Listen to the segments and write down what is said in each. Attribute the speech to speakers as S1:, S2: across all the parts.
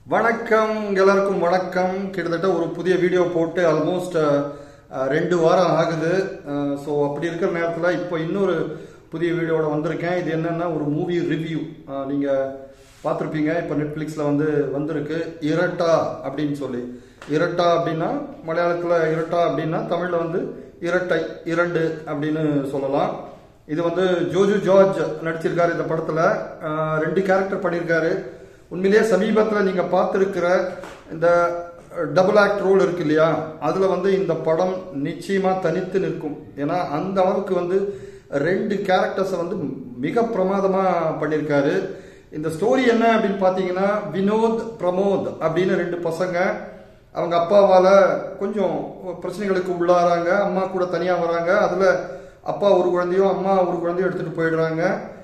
S1: வணக்கம் எல்லாருக்கும் வணக்கம் கிட்டத்தட்ட ஒரு புதிய வீடியோ போட்டு ஆல்மோஸ்ட் ரெண்டு வாரம் ஆகுது ஸோ அப்படி இருக்கிற நேரத்தில் இப்போ இன்னொரு புதிய வீடியோட வந்திருக்கேன் இது என்னன்னா ஒரு மூவி ரிவ்யூ நீங்கள் பார்த்துருப்பீங்க இப்போ நெட்ஃப்ளிக்ஸில் வந்து வந்திருக்கு இரட்டா அப்படின்னு சொல்லி இரட்டா அப்படின்னா மலையாளத்தில் இரட்டா அப்படின்னா தமிழில் வந்து இரட்டை இரண்டு அப்படின்னு சொல்லலாம் இது வந்து ஜோஜு ஜார்ஜ் நடிச்சிருக்காரு இந்த படத்துல அஹ், ரெண்டு கேரக்டர் பண்ணியிருக்காரு உண்மையிலேயே சமீபத்தில் நீங்க பார்த்துருக்கிற இந்த டபுள் ஆக்ட் ரோல் இருக்கு இல்லையா அதுல வந்து இந்த படம் நிச்சயமா தனித்து நிற்கும் ஏன்னா அந்த அளவுக்கு வந்து ரெண்டு கேரக்டர்ஸை வந்து மிக பிரமாதமா பண்ணியிருக்காரு இந்த ஸ்டோரி என்ன அப்படின்னு பார்த்தீங்கன்னா வினோத் பிரமோத் அப்படின்னு ரெண்டு பசங்க அவங்க அப்பாவால கொஞ்சம் பிரச்சனைகளுக்கு உள்ளாராங்க அம்மா கூட தனியா வராங்க அதுல அப்பா ஒரு குழந்தையும் அம்மா ஒரு குழந்தையும் எடுத்துட்டு போயிடுறாங்க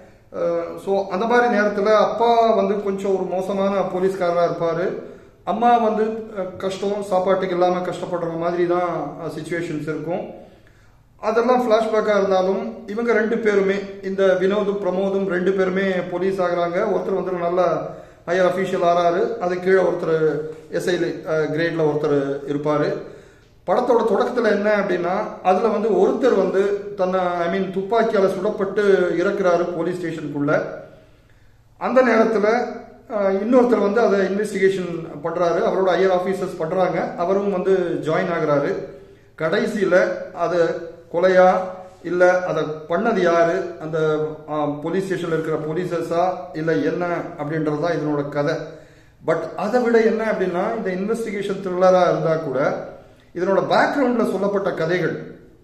S1: ஸோ அந்த மாதிரி நேரத்தில் அப்பா வந்து கொஞ்சம் ஒரு மோசமான போலீஸ்காரராக இருப்பார் அம்மா வந்து அஹ், கஷ்டம் சாப்பாட்டுக்கு இல்லாமல் கஷ்டப்படுற மாதிரி தான் சுச்சுவேஷன்ஸ் இருக்கும் அதெல்லாம் ஃப்ளாஷ்பேக்காக இருந்தாலும் இவங்க ரெண்டு பேருமே இந்த வினோதும் பிரமோதும் ரெண்டு பேருமே போலீஸ் ஆகுறாங்க ஒருத்தர் வந்து நல்ல ஹையர் அஃபீஷியல் ஆறாரு அது கீழே ஒருத்தர் எஸ்ஐ கிரேட்ல ஒருத்தர் இருப்பாரு படத்தோட தொடக்கத்தில் என்ன அப்படின்னா அதில் வந்து ஒருத்தர் வந்து தன்னை ஐ மீன் துப்பாக்கியால் சுடப்பட்டு இறக்குறாரு போலீஸ் ஸ்டேஷனுக்குள்ள அந்த நேரத்தில் இன்னொருத்தர் வந்து அதை இன்வெஸ்டிகேஷன் பண்றாரு அவரோட ஐயர் ஆஃபீஸர்ஸ் பண்றாங்க அவரும் வந்து ஜாயின் ஆகுறாரு கடைசியில் அது கொலையா இல்ல அதை பண்ணது யாரு அந்த போலீஸ் ஸ்டேஷன்ல இருக்கிற போலீசர்ஸா இல்ல என்ன அப்படின்றது தான் இதனோட கதை பட் அதை விட என்ன அப்படின்னா இந்த இன்வெஸ்டிகேஷன் த்ரில்லரா இருந்தா கூட இதனோட பேக்ரவுண்ட்ல சொல்லப்பட்ட கதைகள்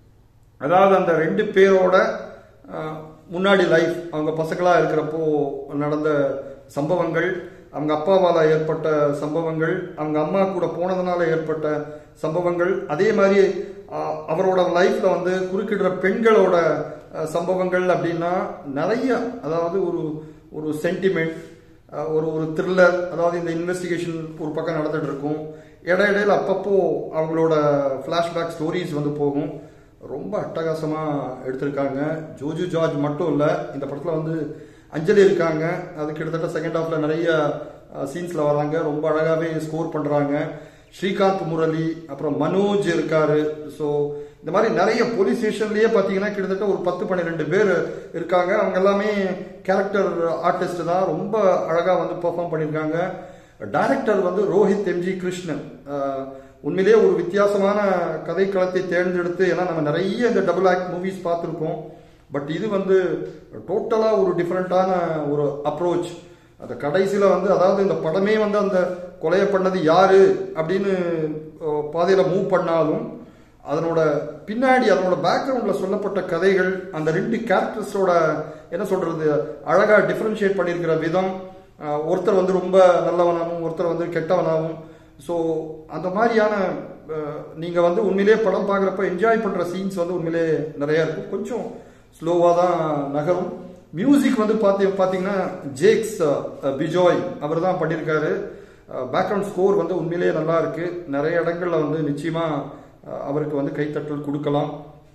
S1: அதாவது அந்த ரெண்டு பேரோட அஹ், முன்னாடி லைஃப் அவங்க பசங்களா இருக்கிறப்போ நடந்த சம்பவங்கள் அவங்க அப்பாவால ஏற்பட்ட சம்பவங்கள் அவங்க அம்மா கூட போனதுனால ஏற்பட்ட சம்பவங்கள் அதே மாதிரி அஹ், அவரோட லைஃப்ல வந்து குறுக்கிடுற பெண்களோட அஹ், சம்பவங்கள் அப்படின்னா நிறைய அதாவது ஒரு ஒரு சென்டிமெண்ட் ஒரு ஒரு த்ரில்லர் அதாவது இந்த இன்வெஸ்டிகேஷன் ஒரு பக்கம் நடந்துட்டு இருக்கும் இட இடையில அப்பப்போ அவங்களோட ஃப்ளாஷ்பேக் ஸ்டோரிஸ் வந்து போகும் ரொம்ப அட்டகாசமா எடுத்திருக்காங்க ஜோஜு ஜார்ஜ் மட்டும் இல்ல இந்த படத்துல வந்து அஞ்சலி இருக்காங்க அது கிட்டத்தட்ட செகண்ட் ஹாஃப்ல நிறைய சீன்ஸ்ல வராங்க ரொம்ப அழகாவே ஸ்கோர் பண்றாங்க ஸ்ரீகாந்த் முரளி அப்புறம் மனோஜ் இருக்காரு ஸோ இந்த மாதிரி நிறைய போலீஸ் ஸ்டேஷன்லயே பாத்தீங்கன்னா கிட்டத்தட்ட ஒரு பத்து பன்னிரெண்டு பேர் இருக்காங்க அவங்க எல்லாமே கேரக்டர் ஆர்டிஸ்ட் தான் ரொம்ப அழகா வந்து பெர்ஃபார்ம் பண்ணியிருக்காங்க டைரக்டர் வந்து ரோஹித் எம்ஜி கிருஷ்ணன் அஹ், உண்மையிலேயே ஒரு வித்தியாசமான கதைக்களத்தை தேர்ந்தெடுத்து ஏன்னா நம்ம நிறைய இந்த டபுள் ஆக்ட் மூவிஸ் பார்த்துருக்கோம் பட் இது வந்து டோட்டலா ஒரு டிஃப்ரெண்டான ஒரு அப்ரோச் அந்த கடைசியில வந்து அதாவது இந்த படமே வந்து அந்த கொலையை பண்ணது யாரு அப்படின்னு அஹ், பாதையில மூவ் பண்ணாலும் அதனோட பின்னாடி அதனோட பேக்ரவுண்ட்ல சொல்லப்பட்ட கதைகள் அந்த ரெண்டு கேரக்டர்ஸோட என்ன சொல்றது அழகா டிஃபரன்ஷியேட் பண்ணியிருக்கிற விதம் அஹ், ஒருத்தர் வந்து ரொம்ப நல்லவனாகவும் ஒருத்தர் வந்து கெட்டவனாகவும் ஸோ அந்த மாதிரியான அஹ், நீங்க வந்து உண்மையிலேயே படம் பார்க்குறப்ப என்ஜாய் பண்ற சீன்ஸ் வந்து உண்மையிலே நிறைய இருக்கும் கொஞ்சம் ஸ்லோவாக தான் நகரும் மியூசிக் வந்து பார்த்தி பார்த்தீங்கன்னா ஜேக்ஸ் அஹ், பிஜோய் அவர் தான் பண்ணியிருக்காரு பேக்ரவுண்ட் ஸ்கோர் வந்து உண்மையிலேயே நல்லா இருக்கு நிறைய இடங்கள்ல வந்து நிச்சயமா அஹ், அவருக்கு வந்து கைத்தட்டல் கொடுக்கலாம்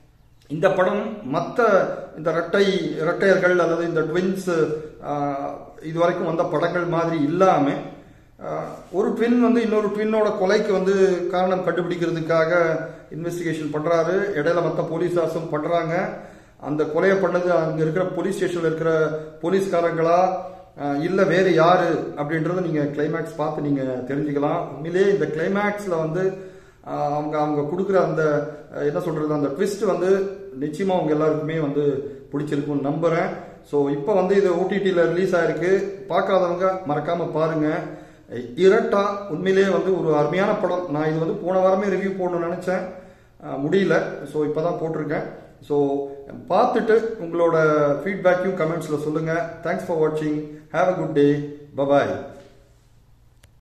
S1: இந்த படம் மற்ற இந்த இரட்டை இரட்டையர்கள் அல்லது இந்த ட்வின்ஸ் இதுவரைக்கும் வந்த படங்கள் மாதிரி இல்லாம ஆஹ், ஒரு ட்வின் வந்து இன்னொரு ட்வின்னோட கொலைக்கு வந்து காரணம் கண்டுபிடிக்கிறதுக்காக இன்வெஸ்டிகேஷன் பண்றாரு இடையில மற்ற போலீஸார்ஸும் பண்றாங்க அந்த கொலையை பண்ணது அங்க இருக்கிற போலீஸ் ஸ்டேஷன்ல இருக்கிற போலீஸ்காரங்களா ஆஹ், இல்ல வேற யாரு அப்படின்றத நீங்க கிளைமேக்ஸ் பார்த்து நீங்க தெரிஞ்சுக்கலாம் உண்மையிலேயே இந்த கிளைமேக்ஸ்ல வந்து ஆஹ் அவங்க அவங்க கொடுக்குற அந்த அஹ், என்ன சொல்றது அந்த ட்விஸ்ட் வந்து நிச்சயமா அவங்க எல்லாருக்குமே வந்து பிடிச்சிருக்கும்னு நம்புறேன் ஸோ இப்போ வந்து இது ஓடிடியில் ரிலீஸ் ஆயிருக்கு பார்க்காதவங்க மறக்காம பாருங்க அஹ், இரட்டா உண்மையிலேயே வந்து ஒரு அருமையான படம் நான் இது வந்து போன வாரமே ரிவ்யூ போடணும்னு நினைச்சேன் அஹ், முடியல ஸோ இப்போதான் போட்டிருக்கேன் ஸோ பார்த்துட்டு உங்களோட ஃபீட்பேக்கையும் கமெண்ட்ஸில் சொல்லுங்க தேங்க்ஸ் ஃபார் வாட்சிங் have a good day bye bye